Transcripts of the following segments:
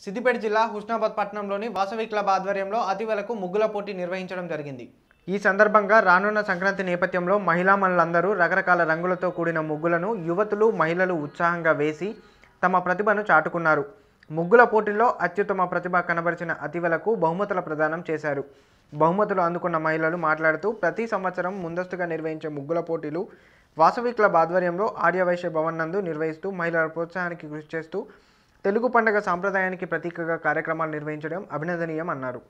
సిద్దిపేట జిల్లా హుస్నాబాద్ పట్టణంలోని వాసవి క్లబ్ ఆధ్వర్యంలో అతివలకు ముగ్గుల పోటీ నిర్వహించడం జరిగింది ఈ సందర్భంగా రానున్న సంక్రాంతి నేపథ్యంలో మహిళా మనులందరూ రకరకాల రంగులతో కూడిన ముగ్గులను యువతులు మహిళలు ఉత్సాహంగా వేసి తమ ప్రతిభను చాటుకున్నారు ముగ్గుల పోటీల్లో అత్యుత్తమ ప్రతిభ కనబరిచిన అతివలకు బహుమతుల ప్రదానం చేశారు బహుమతులు అందుకున్న మహిళలు మాట్లాడుతూ ప్రతి సంవత్సరం ముందస్తుగా నిర్వహించే ముగ్గుల పోటీలు వాసవి క్లబ్ ఆధ్వర్యంలో ఆర్యవైశ్య భవన్ నందు నిర్వహిస్తూ మహిళల ప్రోత్సాహానికి కృషి చేస్తూ తెలుగు పండుగ సాంప్రదాయానికి ప్రతీకగా కార్యక్రమాలు నిర్వహించడం అభినందనీయం అన్నారు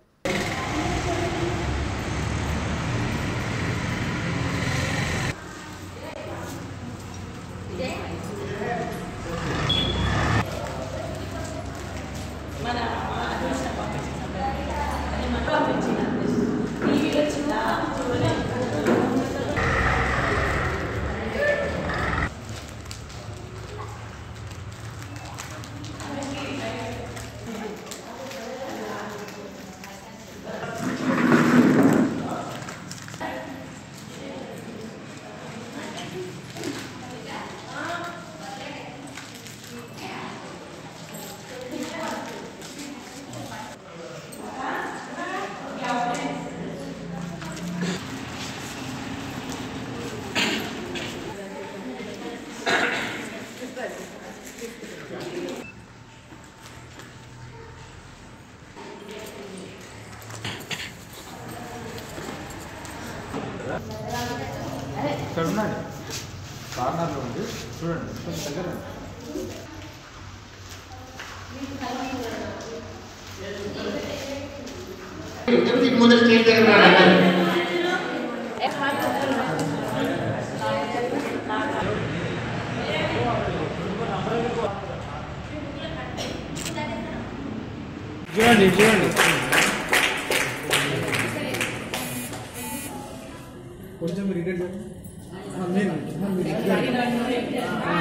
ఇక్కడ ఉండండి కార్నర్లో ఉంది చూడండి కొంచెం దగ్గర రండి. ముందు స్టేజ్ దగ్గర రావాలి చూడండి చూడండి కొంచెం మీరు ఇక్కడ చూడండి. ఆ, మీరు ఆ, మీరు ఇక్కడ.